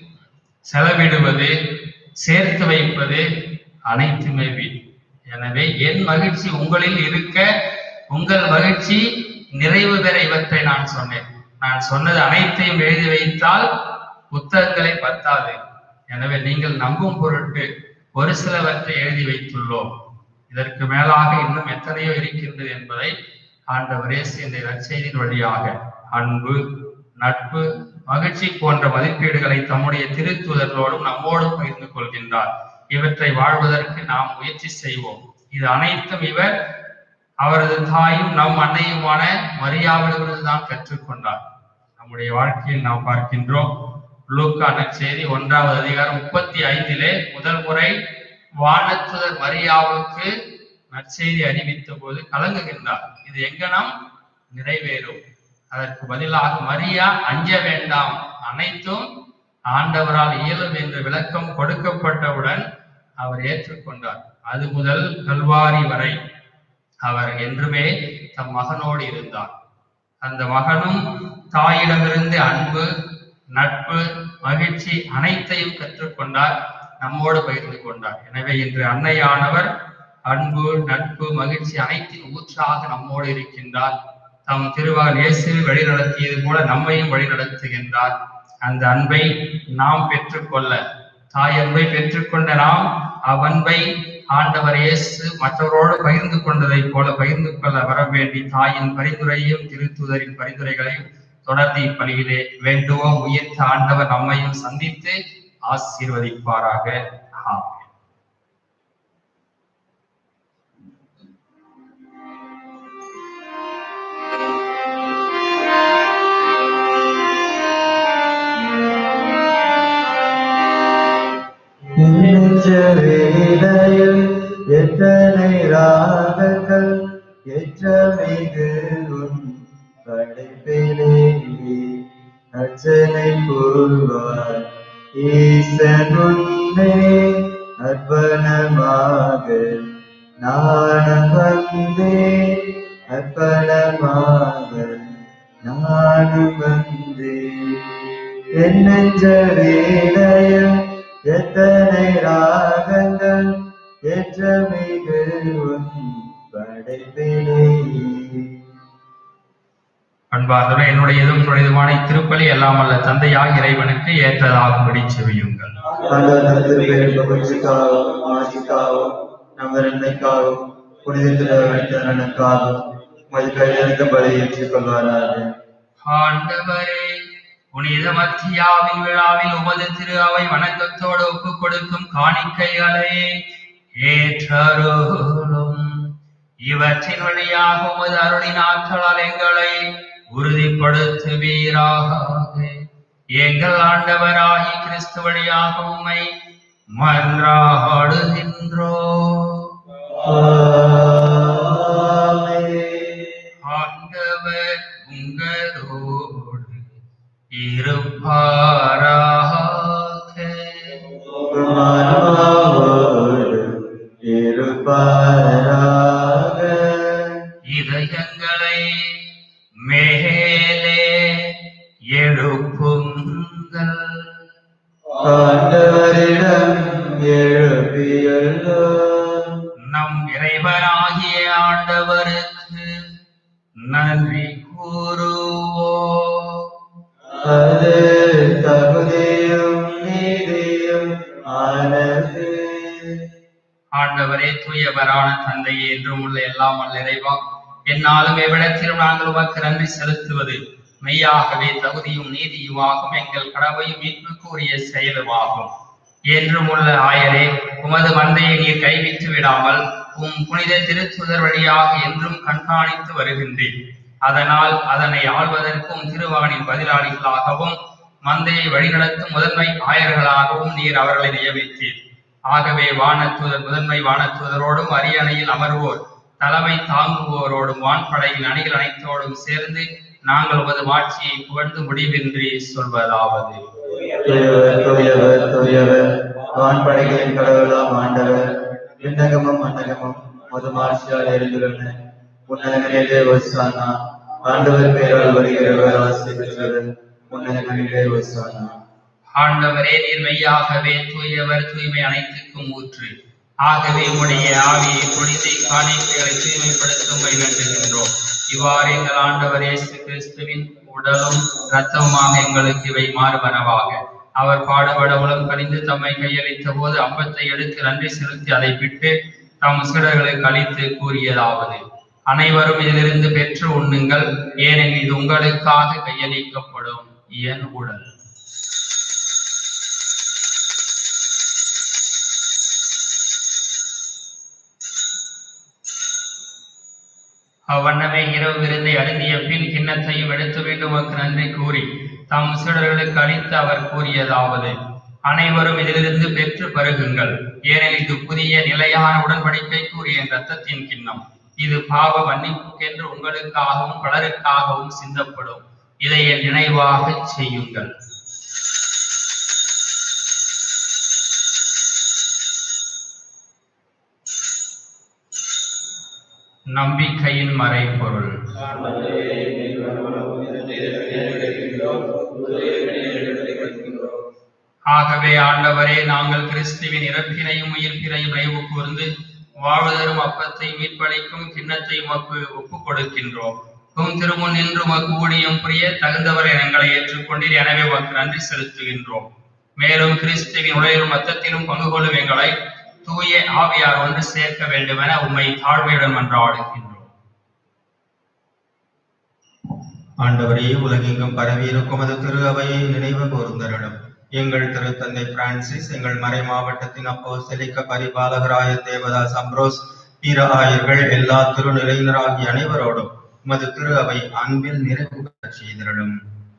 B: செலவிடுவது சேர்த்து வைப்பது அனைத்துமே வீண் எனவே என் மகிழ்ச்சி உங்களில் இருக்க உங்கள் மகிழ்ச்சி நிறைவு பெற இவற்றை நான் சொன்னேன் நான் சொன்னது அனைத்தையும் எழுதி வைத்தால் புத்தகங்களை பத்தாது எனவே நீங்கள் நம்பும் பொருட்டு ஒரு சிலவற்றை எழுதி வைத்துள்ளோம் இதற்கு மேலாக இன்னும் எத்தனையோ இருக்கின்றது என்பதை ஆண்டவர் இயேசு இந்த நற்செய்தியின் வழியாக அன்பு நட்பு மகிழ்ச்சி போன்ற மதிப்பீடுகளை தம்முடைய திருத்துதர்களோடும் நம்மோடும் பகிர்ந்து கொள்கின்றார் இவற்றை வாழ்வதற்கு நாம் முயற்சி செய்வோம் இது அனைத்தும் இவர் அவரது தாயும் நம் அன்னையுமான மரியாவிடமிருந்து தான் கற்றுக்கொண்டார் நம்முடைய வாழ்க்கையில் நாம் பார்க்கின்றோம் லூக்கா நற்செய்தி ஒன்றாவது அதிகாரம் முப்பத்தி ஐந்திலே முதல் முறை வானத்துதர் மரியாவுக்கு நற்செய்தி அறிவித்த போது கலங்குகின்றார் இது எங்கனம் நிறைவேறும் அதற்கு பதிலாக மரியா அஞ்ச வேண்டாம் அனைத்தும் ஆண்டவரால் இயலும் என்ற விளக்கம் கொடுக்கப்பட்டவுடன் அவர் ஏற்றுக்கொண்டார் அது முதல் கல்வாரி வரை அவர் என்றுமே தம் மகனோடு இருந்தார் அந்த மகனும் தாயிடமிருந்து அன்பு நட்பு மகிழ்ச்சி அனைத்தையும் கற்றுக்கொண்டார் நம்மோடு பகிர்ந்து கொண்டார் எனவே இன்று அன்னையானவர் அன்பு நட்பு மகிழ்ச்சி அனைத்தின் ஊற்றாக நம்மோடு இருக்கின்றார் தம் திருமகன் இயேசு வழிநடத்தியது போல நம்மையும் வழிநடத்துகின்றார் அந்த அன்பை நாம் பெற்றுக்கொள்ள தாய் அன்பை பெற்றுக்கொண்ட நாம் அவ்வன்பை ஆண்டவர் இயேசு மற்றவரோடு பகிர்ந்து கொண்டதைப் போல பகிர்ந்து கொள்ள வர வேண்டி தாயின் பரிந்துரையும் திருத்துதரின் பரிந்துரைகளையும் தொடர்ந்து இப்பணியிலே வேண்டுவோம் உயிர்த்த ஆண்டவர் நம்மையும் சந்தித்து ஆசீர்வதிப்பாராக ஆமென்
A: நெஞ்ச வேலையில் எத்தனை ராகங்கள் எற்றமிகு உன் படைப்பிலே அர்ச்சனை கூறுவார் ஈசன் உன்னை அர்ப்பணமாக நானும் வந்தேன் அர்ப்பணமாக நானும் வந்தேன் என் நெஞ்ச வேலையில் எத்தனை ராகங்கள் ஏற்றமிகு உன் படைப்பிலே
B: அன்பார்ந்தவர்களே என்னுடையதும் உங்களுடையதுமான திருப்பலி எல்லாம் அல்ல தந்தையாய் இறைவனுக்கு ஏற்றதாகும்படி செவியுங்கள்
A: ஆண்டவர் திருப்பெரும் மகிழ்ச்சிக்காகவும் ஆட்சிக்காகவும் நம் நன்மைக்காகவும் புனிதத்தில் நலனுக்காகவும் உமது கையெழுத்த பலி ஏற்றுக் கொள்வாராக
B: ஆண்டவரே புனித மத்தியாவின் விழாவில் உமது திரு அவை வணக்கத்தோடு ஒப்புக் கொடுக்கும் காணிக்கைகளை ஏற்றருளும் இவற்றின் வழியாக உமது அருளின் ஆற்றலால் எங்களை உறுதிப்படுத்துவீராக எங்கள் ஆண்டவராகி கிறிஸ்து வழியாக உம்மை மன்றாடுகின்றோ
A: ஆமென்.
B: ஆண்டவர் உங்களோடு இருப்பாராக
A: உம்மாவோடு இருப்பாராக.
B: இதயங்களை மேலே எழுப்புங்கள்
A: ஆண்டவரிடம் எழுப்பியுள்ளோம்
B: நம் இறைவனாகிய ஆண்டவருக்கு நன்றி கூறுவோம்
A: அது தகுதியும் நீதியும் ஆனது
B: ஆண்டவரே தூயவரான தந்தையே என்றும் உள்ள எல்லாம் அல்ல இறைவா என்னாலும் எவ்விடத்திலும் நாங்கள் உமக்கு நன்றி செலுத்துவது மெய்யாகவே தகுதியும் நீதியுமாகும் எங்கள் கடமையும் மீட்புக்கு உரிய செயலுமாகும் என்றும் உள்ள ஆயரே உமது மந்தையை நீர் கைவிட்டு விடாமல் உம் புனித திருத்துதர் வழியாக என்றும் கண்காணித்து வருகின்றேன் அதனால் அதனை ஆள்வதற்கும் திருமகனின் பதிலாளிகளாகவும் மந்தையை வழிநடத்தும் முதன்மை ஆயர்களாகவும் நீர் அவர்களை நியமித்தீர் ஆகவே வானத்தூதர் முதன்மை வானத்தூதரோடும் அரியணையில் அமர்வோர் தலைமை தாங்குவோரோடும் வான்படையின் அணிகள் அனைத்தோடும் சேர்ந்து நாங்கள் உமது மாட்சியை புகழ்ந்து முடிவின்றி சொல்வதாவது
A: தூயவர் தூயவர் தூயவர் வான்படைகளின் கடவுளாம் ஆண்டவர் விண்ணகமும் மன்னகமும் மதுமாட்சியால் எழுந்துள்ளன உன்னதங்களிலே ஒசானா ஆண்டவர் பேரால் வருகிறவர் ஆசை பெற்றவர் உன்னதங்களிலே ஒசானா
B: ஆண்டவரே நீர் மெய்யாகவே தூயவர் தூய்மை அனைத்துக்கும் ஊற்று ஆகவே உடைய ஆவியை பொழிந்து காணிக்கைகளை தூய்மைப்படுத்தும்படி வேண்டுகின்றோம் இவ்வாறு எங்கள் ஆண்டவர் இயேசு கிறிஸ்துவின் உடலும் இரத்தமுமாக எங்களுக்கு இவை மாறுவனவாக அவர் பாடுபட உளம் கணிந்து தம்மை கையளித்த போது அப்பத்தை எடுத்து நன்றி செலுத்தி அதை விட்டு தம் சீடர்களுக்கு அளித்து கூறியதாவது அனைவரும் இதிலிருந்து பெற்று உண்ணுங்கள் ஏனெனில் இது உங்களுக்காக கையளிக்கப்படும் என் உடல் அவ்வண்ணமே இரவு விருந்தை அருந்திய பின் கிண்ணத்தையும் எடுத்து வேண்டும் உமக்கு நன்றி கூறி தம் சீடர்களுக்கு அளித்து அவர் கூறியதாவது அனைவரும் இதிலிருந்து பெற்று பருகுங்கள் ஏனெனில் இது புதிய நிலையான உடன்படிக்கை கூறிய என் இரத்தத்தின் கிண்ணம் இது பாவ மன்னிப்புக்கென்று உங்களுக்காகவும் பலருக்காகவும் சிந்தப்படும் இதை என் நினைவாகச் செய்யுங்கள் நம்பிக்கையின் மறைபொருள் ஆகவே ஆண்டவரே நாங்கள் கிறிஸ்துவின் இறப்பினையும் உயிர்ப்பினையும் நினைவு கூர்ந்து வாழ்வதரும் அப்பத்தை மீட்பளிக்கும் கிண்ணத்தை உமக்கு ஒப்புக் கொடுக்கின்றோம் உம் திருமுன் நின்று உமக்கு ஊழியம் புரிய தகுந்தவர் எங்களை ஏற்றுக்கொண்டீர் எனவே உமக்கு நன்றி செலுத்துகின்றோம் மேலும் கிறிஸ்துவின் உலகிலும் மத்தத்திலும் பங்கு கொள்ளும் எங்களை தூய ஆவியார் ஒன்று சேர்க்க வேண்டுமென உம்மை தாழ்மையுடன் மன்றாடுகின்றோம்
A: ஆண்டவரே உலகெங்கும் பரவியிருக்கும் அது திரு அவையை நினைவு கூர்ந்தரிடம் எங்கள் திருத்தந்தை பிரான்சிஸ் எங்கள் மறை மாவட்டத்தின் அப்போஸ்தலிக்க பரிபாலகராய தேவதாஸ் அம்ப்ரோஸ் பிற ஆயர்கள் எல்லா திருநிலையினராகிய அனைவரோடும் உமது திரு அவை அன்பில் நிறைவு பெறச் செய்திருளும்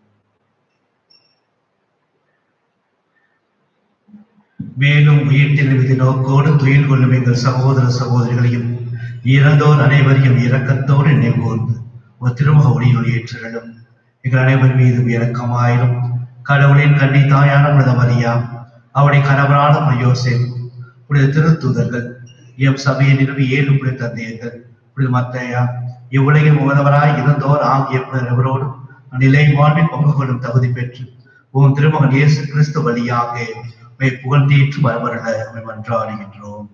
D: மேலும் உயிர்த்தெழுவது நோக்கோடு துயில் கொள்ளும் எங்கள் சகோதர சகோதரிகளையும் இறந்தோர் அனைவரையும் இரக்கத்தோடு நினைவுகூர்ந்து ஒரு திருமுக ஒளியில் ஏற்றிடலும் எங்கள் அனைவர் மீதும் இரக்கமாயிரும் கடவுளின் கண்ணி தாயான புனித மரியாம் அவருடைய கணவரான புனித யோசேப் புனித திருத்தூதர்கள் எம் சபையை நிறுவி ஏழு புனித தந்தையர்கள் புனித மத்தையா இவ்வுலகில் உகந்தவராய் இருந்தோர் ஆகிய புனிதவரோடும் நிலை வாழ்வில் பங்கு கொள்ளும் தகுதி பெற்று உன் திருமகன் இயேசு கிறிஸ்து வழியாக மை புகழ்ந்தேற்று வரவருட உம்மை மன்றாடுகின்றோம்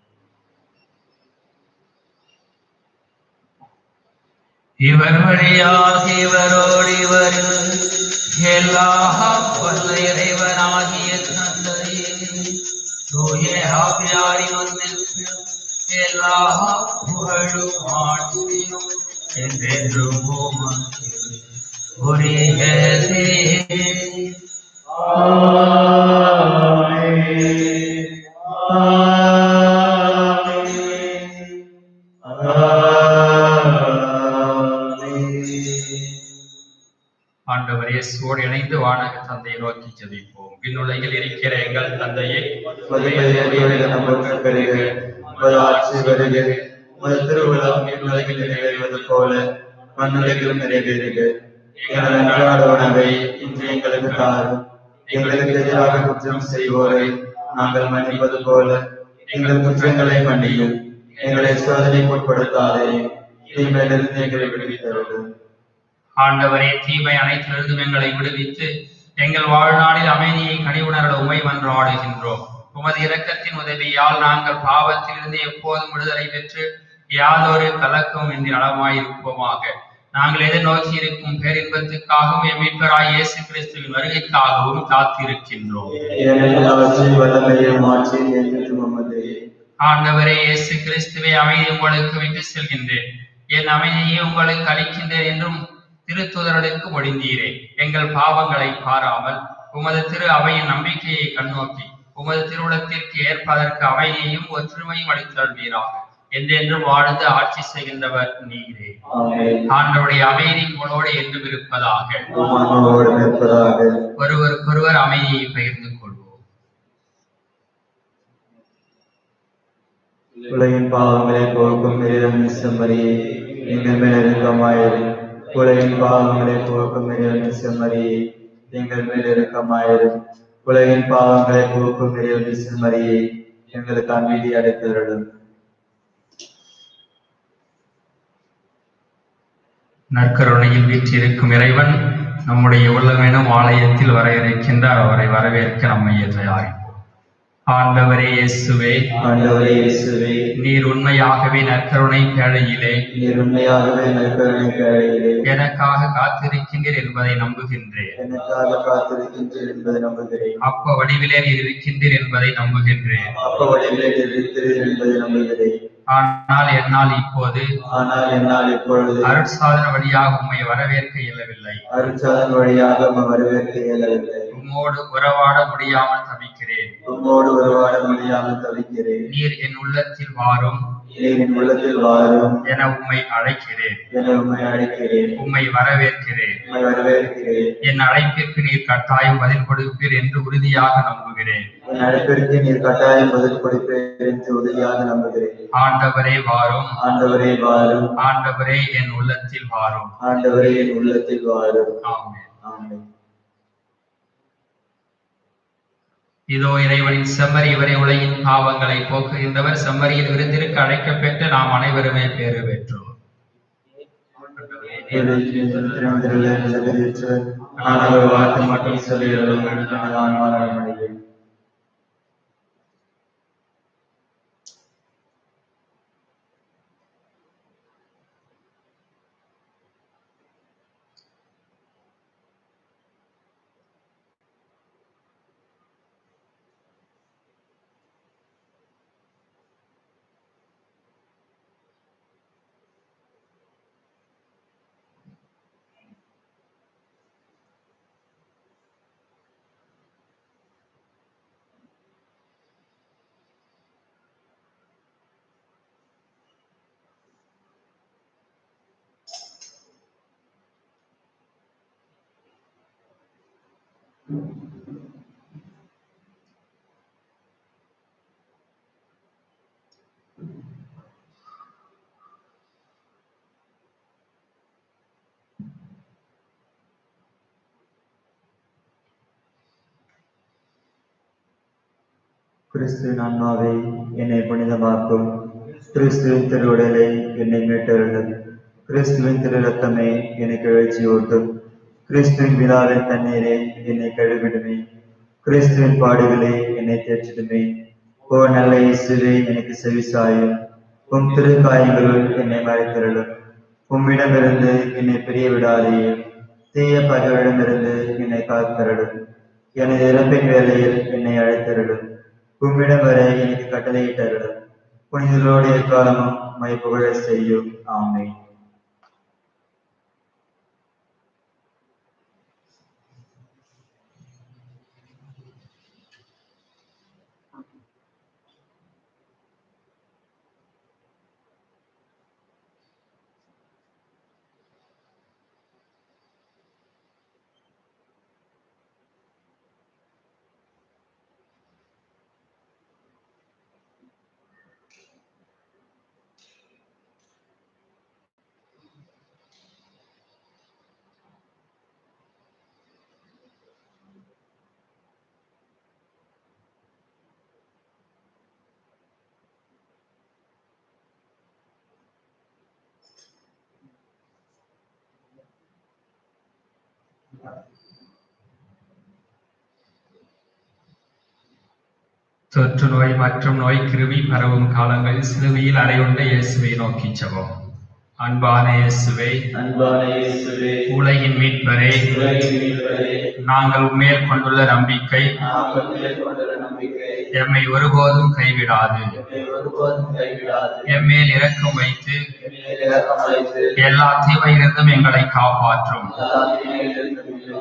B: இவர் வழியாக இவரோடு இவரில் எல்லா வல்ல இறைவனாகிய தந்தையே தூய ஆவியாரின் ஒன்றிற்கு எல்லா புகழும் ஆட்சியும் என்றென்றும் உமக்கு உரியதே ஆண்டவர் இயேசுவோடு இணைந்து வானக தந்தையை நோக்கி ஜெபிப்போம் விண்ணுலகில் இருக்கிற எங்கள் தந்தையை
A: ஆட்சி வருக உமது திருவிழம் உலகில் நிறைவேறுவது போல மண்ணுலகிலும் நிறைவேறுக எங்கள் அன்றாட உணவை இன்று எங்களுக்கு தாரும் எங்களுக்கு எதிராக குற்றம் செய்வோரை நாங்கள் மன்னிப்பது போல எங்கள் குற்றங்களை மன்னியும் எங்களை சோதனைக்கு உட்படுத்தாதே தீமையிலிருந்து எங்களை விடுவித்தருளும்
B: ஆண்டவரே தீமை அனைத்திலிருந்தும் எங்களை விடுவித்து எங்கள் வாழ்நாளில் அமைதியை கனிவுணர உமை மன்றாடுகின்றோம் உமது இரக்கத்தின் உதவியால் நாங்கள் பாவத்திலிருந்து எப்போதும் விடுதலை பெற்று யாதொரு கலக்கமும் இன்றி நலமாயிருப்போமாக நாங்கள் எதிர்நோக்கி இருக்கும் பேரின்பத்துக்காகவும் எம் மீட்பராய் இயேசு கிறிஸ்துவின் வருகைக்காகவும் காத்திருக்கின்றோம்
A: ஏனெனில் ஆட்சி வல்லமையும் ஆட்சி என்றும் உமதே
B: ஆண்டவரே இயேசு கிறிஸ்துவை அமைதி உங்களுக்கு விட்டு செல்கின்றேன் என் அமைதியை உங்களுக்கு அளிக்கின்றேன் என்றும் திருத்துதர்களுக்கு மொழிந்தீரே எங்கள் பாவங்களை பாராமல் உமது திரு அவையின் நம்பிக்கையை கண்ணோக்கி உமது திருவுளத்திற்கு ஏற்பதற்கு அமைதியையும் ஒற்றுமையும் அளித்தல்வீராக என்றென்றும் வாழ்ந்து ஆட்சி செய்கின்றவர் நீரே
E: ஆமென்
B: ஆண்டவருடைய அமைதி உங்களோடு என்றும் இருப்பதாக
E: உம்மானோடு இருப்பதாக
B: ஒருவருக்கொருவர் அமைதியை பகிர்ந்து கொள்வோம்
E: உலகின் பாவங்களை போக்கும் இறைவன் செம்மறியே எங்கள் மேல் இறக்கமாயிரும் உலகின் பாவங்களை போக்கும் இறைவன் செம்மறியே எங்கள் மேல் இறக்கமாயிரும் உலகின் பாவங்களை போக்கும் இறைவன் செம்மறியே எங்களுக்கு அமைதி அடைத்தருளும்
B: நற்கருணையில் வீற்றிருக்கும் இறைவன் நம்முடைய உள்ளமெனும் ஆலயத்தில் வர இருக்கின்றார் அவரை வரவேற்க நம்மை தயாரிப்போம் ஆண்டவரே இயேசுவே
E: ஆண்டவரே இயேசுவே
B: நீர் உண்மையாகவே நற்கருணை பேழையிலே
E: நீர் உண்மையாகவே நற்கருணை பேழையிலே
B: எனக்காக காத்திருக்கின்றீர் என்பதை நம்புகின்றேன்
E: எனக்காக காத்திருக்கின்றீர் என்பதை நம்புகிறேன்
B: அப்ப வடிவிலே நீர் இருக்கின்றீர் என்பதை நம்புகின்றேன்
E: அப்ப வழியிலே இருக்கிறீர் என்பதை நம்புகிறேன்
B: ஆனால் என்னால் இப்போது
E: ஆனால் என்னால் இப்பொழுது
B: அருட்சாதன வழியாக உம்மை வரவேற்க இயலவில்லை
E: அருட்சாதன் வழியாக உம்மை வரவேற்க இயலவில்லை
B: உம்மோடு உறவாட முடியாமல் தவிக்கிறேன்
E: உம்மோடு உருவாட முடியாமல் தவிக்கிறேன்
B: நீர் என் உள்ளத்தில் வாரும்
E: நீர் என் உள்ளத்தில் வாரும்
B: என உம்மை அழைக்கிறேன்
E: என உம்மை அழைக்கிறேன்
B: உம்மை வரவேற்கிறேன்
E: உம்மை வரவேற்கிறேன்
B: என் அழைப்பிற்கு நீர் கட்டாயம் பதில் கொடுப்பீர் என்று உறுதியாக நம்புகிறேன்
E: என் அழைப்பிற்கு நீர் கட்டாயம் பதில் கொடுப்பேன் என்று உறுதியாக நம்புகிறேன்
B: ஆண்டவரே வாரும்
E: ஆண்டவரே வாரும்
B: ஆண்டவரே என் உள்ளத்தில் வாரும்
E: ஆண்டவரே என் உள்ளத்தில் வாரும்
B: ஆமென்
E: ஆமென்
B: இதோ இறைவனின் செம்மறி இவரை உலகின் பாவங்களை போக்குகின்றவர் செம்மறியில் விருந்திற்கு அழைக்கப்பெற்று நாம் அனைவருமே பேறு பெற்றோம்
E: நான் ஒரு வார்த்தை மட்டும் சொல்லிடுறோம் நான் மரணமடைவேன் கிறிஸ்துவின் ஆன்மாவை என்னை புனிதமாக்கும் கிறிஸ்துவின் திருவுடலை என்னை மீட்டருளும் கிறிஸ்துவின் திரு ரத்தமே எனக்கு எழுச்சியூட்டும் கிறிஸ்துவின் விழாவின் தண்ணீரே என்னை கழுவிடுமே கிறிஸ்துவின் பாடுகளே என்னை தேற்றிடுமே ஓ நல்ல இயேசுவே எனக்கு செவிசாயும் உம் திருக்காயங்களுள் என்னை மறைத்திருளும் உம்மிடமிருந்து என்னை பிரிய விடாதேயும் தீய பகைவரிடமிருந்து என்னை காத்தருளும் எனது இறப்பின் வேளையில் என்னை அழைத்தருளும் உம்மிடம் வர எனக்கு கட்டளையிட்டருளும் புனிதரோடு எக்காலமும் மை புகழ செய்யும் ஆமை
B: தொற்று நோய் மற்றும் நோய் கிருமி பரவும் காலங்களில் சிலுவையில் அறையுண்ட இயேசுவை நோக்கி ஜெபம் அன்பான இயேசுவே
E: அன்பான இயேசுவே
B: உலகின் மீட்பரே
E: உலகின் மீட்பரே,
B: நாங்கள் உண்மையில் கொண்டுள்ள நம்பிக்கை
E: நாங்கள் மேற்கொண்டுள்ள நம்பிக்கை
B: எம்மை ஒருபோதும் கைவிடாது
E: என்னை ஒருபோதும் கைவிடாது
B: எம்மேல் இரக்கம் வைத்து
E: என் மேல் இரக்கம் வைத்து
B: எல்லா தீமையிலிருந்தும் எங்களை காப்பாற்றும்
E: எல்லா தீமைகளிலிருந்தும் என்னை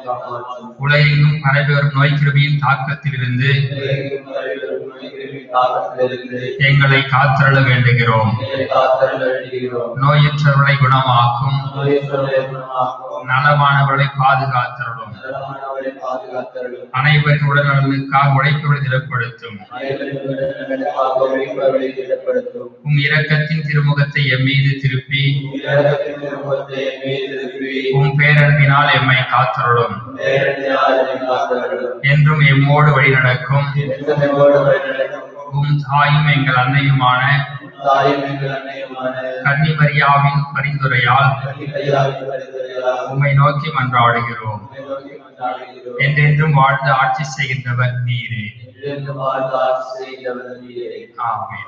E: காப்பாற்றும்
B: உலகெங்கும் பரவி வரும் நோய் கிருமியின் தாக்கத்திலிருந்து
E: உலகெங்கும் பரவிவரும் நோய் கிருமியின் தாக்கத்திலிருந்து
B: எங்களை காத்தருள வேண்டுகிறோம்
E: எங்களை காத்தருள வேண்டுகிறோம்
B: நோயற்றவர்களை குணமாக்கும்
E: நோயற்றவர்களை குணமாக்கும்
B: நலமானவர்களை பாதுகாத்தருளும்
E: நலமானவர்களை பாதுகாத்தருளும்
B: அனைவரின் உடல்நலனுக்காக உழைப்புகளை திடப்படுத்தும்
E: அனைவரின் உடல்நலனுக்காக உழைப்பவர்களை திடப்படுத்தும்
B: உம் இரக்கத்தின் திருமுகத்தை எம் மீது திருப்பி
E: இலக்கத்தின் திருமுகத்தை மீது திருப்பி
B: உம் பேரன்பினால் எம்மை காத்தருளும்
E: நேரடியாக என்னை காத்தருளும்
B: என்றும் எம்மோடு வழி நடக்கும்
E: எத்தனையோடு வழிநடக்கும்
B: உம் தாயும் எங்கள் அன்னையுமான
E: தாயும் எங்கள் அன்னையுமான
B: கன்னிமரியாவின் பரிந்துரையால்
E: கன்னிகையாவின் பரிந்துரையால்
B: உம்மை நோக்கி மன்றாடுகிறோம்
E: உம்மை நோக்கி மன்றாடுகிறோம்.
B: என்றென்றும் வாழ்ந்து ஆட்சி செய்கின்றவர் நீரே
E: இருந்து வாழ்ந்து ஆட்சி செய்கிறவர் நீரே.
B: ஆமென்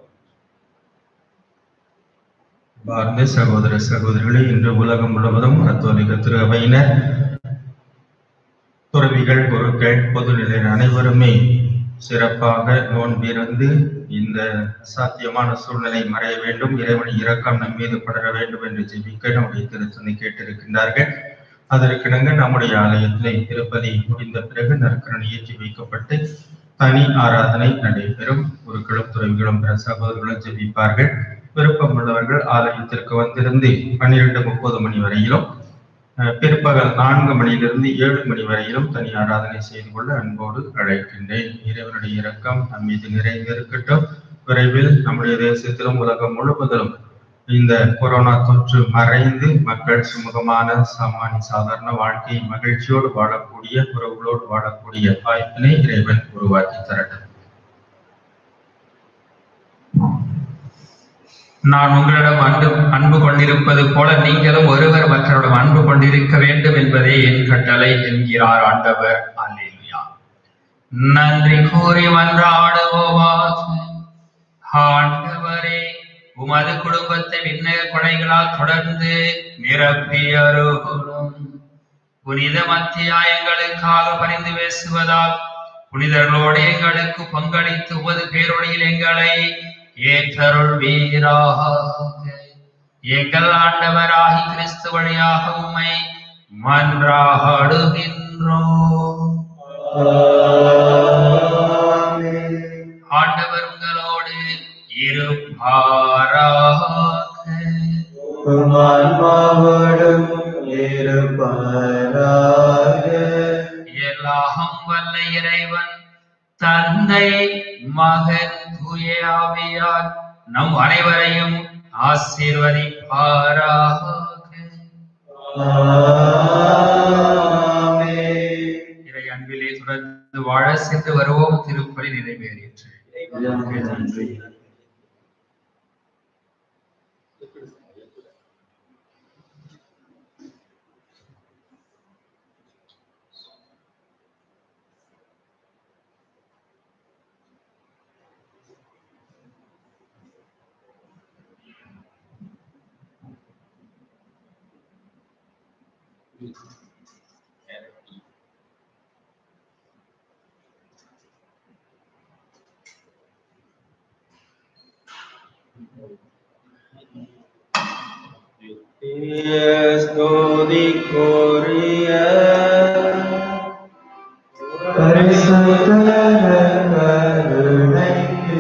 A: பார்ந்த சகோதர சகோதரிகளே இன்று உலகம் முழுவதும் கத்தோலிக்க திரு அவையினர் துறவிகள் குருக்கள் பொதுநிலையினர் அனைவருமே சிறப்பாக நோன்பிருந்து இந்த சாத்தியமான சூழ்நிலை மறைய வேண்டும் இறைவன் இரக்கம் நம் மீது படர வேண்டும் என்று ஜெபிக்க நம்முடைய திருத்தந்தை கேட்டிருக்கின்றார்கள் அதற்கிணங்க நம்முடைய ஆலயத்திலே திருப்பதி முடிந்த பிறகு நற்கரணி ஏற்றி வைக்கப்பட்டு தனி ஆராதனை நடைபெறும் குருக்களும் துறவிகளும் பிற சகோதரர்களும் ஜெபிப்பார்கள் விருப்பமுள்ளவர்கள் ஆலயத்திற்கு வந்திருந்து பன்னிரண்டு முப்பது மணி வரையிலும் அஹ், பிற்பகல் நான்கு மணியிலிருந்து ஏழு மணி வரையிலும் தனி ஆராதனை செய்து கொள்ள அன்போடு அழைக்கின்றேன் இறைவனுடைய இரக்கம் நம் மீது நிறைந்திருக்கட்டும் விரைவில் நம்முடைய தேசத்திலும் உலகம் முழுவதிலும் இந்த கொரோனா தொற்று மறைந்து மக்கள் சுமூகமான சாமானிய சாதாரண வாழ்க்கையை மகிழ்ச்சியோடு வாழக்கூடிய உறவுகளோடு வாழக்கூடிய வாய்ப்பினை இறைவன் உருவாக்கி தரட்டும்
B: நான் உங்களிடம் அன்பு அன்பு கொண்டிருப்பது போல நீங்களும் ஒருவர் மற்றவரிடம் அன்பு கொண்டிருக்க வேண்டும் என்பதே என் கட்டளை என்கிறார் ஆண்டவர் அல்லேலூயா நன்றி கூறி மன்றாடுவோமாக ஆண்டவரே உமது குடும்பத்தை விண்ணக கொடைகளால் தொடர்ந்து நிரப்பி அருளும் புனித மத்தியாயங்களுக்காக பரிந்து பேசுவதால் புனிதர்களோடு எங்களுக்கு பங்களித்து உமது பேரொழியில் எங்களை ஏற்றருள் வீராக எங்கள் ஆண்டவராகி கிறிஸ்து வழியாக உம்மை மன்றாடுகின்றோம் ஆண்டவர் உங்களோடு இருப்பாராக
E: உம் ஆன்மாவோடும் இருப்பாராக.
B: எல்லாம் வல்ல இறைவன் தந்தை மகன் தூய ஆவியார் நம் அனைவரையும் ஆசீர்வதிப்பாராக
E: ஆமென்.
B: இறை அன்பிலே தொடர்ந்து வாழ சென்று வருவோம் திருப்பலி நிறைவேறிற்று
E: இறைவனுக்கு நன்றி ஸ்துதிக்குரிய பரிசுத்த கருணைக்கு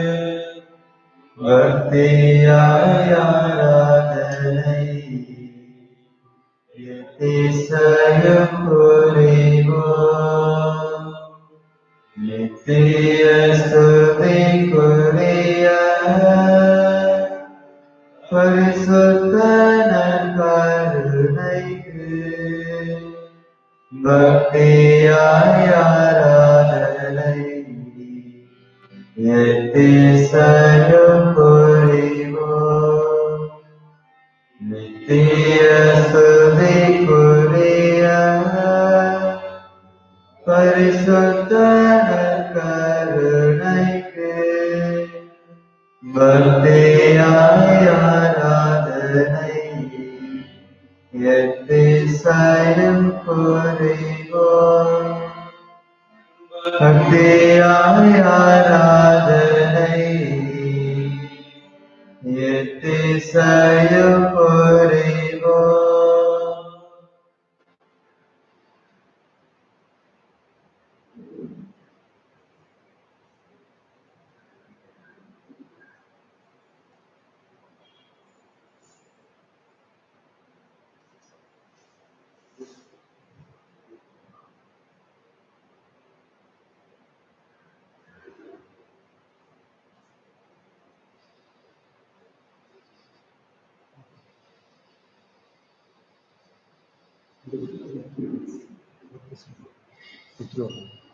E: பக்தியாய் ஆராதனை எத்திசையும் புரிவோம். நித்திய ஸ்துதிக்குரிய பரிசுத்த நற்கருணைக்கு பக்தியாய் ஆராதனை எத்திசையும் புரிவோம். நித்திய ஸ்துதிக்குரிய பரிசுத்த நற்கருணைக்கு பக்தியாய் ஆராதனை எத்திசையும் புரிவோம். பக்தியாய் ஆராதனை எத்திசையும் புரிவோம்.
F: Control.